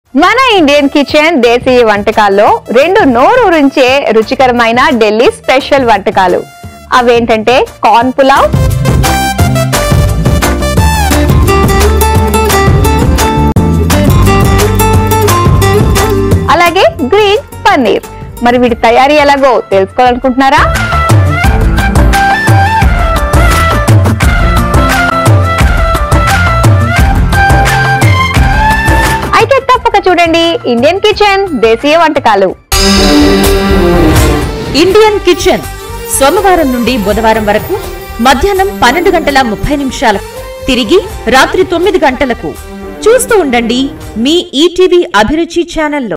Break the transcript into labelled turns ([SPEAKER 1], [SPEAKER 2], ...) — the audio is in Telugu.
[SPEAKER 1] మన ఇండియన్ కిచెన్ దేశీయ వంటకాల్లో రెండు నోరూరించే రుచికరమైన ఢిల్లీ స్పెషల్ వంటకాలు అవేంటంటే కార్న్ పులావ్ అలాగే గ్రీన్ పన్నీర్ మరి వీటి తయారీ ఎలాగో తెలుసుకోవాలనుకుంటున్నారా అయితే తప్పక చూడండి ఇండియన్ కిచెన్ దేశీయ వంటకాలు
[SPEAKER 2] ఇండియన్ కిచెన్ సోమవారం నుండి బుధవారం వరకు మధ్యాహ్నం పన్నెండు గంటల ముప్పై నిమిషాలకు తిరిగి రాత్రి తొమ్మిది గంటలకు చూస్తూ ఉండండి మీ ఈటీవీ అభిరుచి ఛానల్లో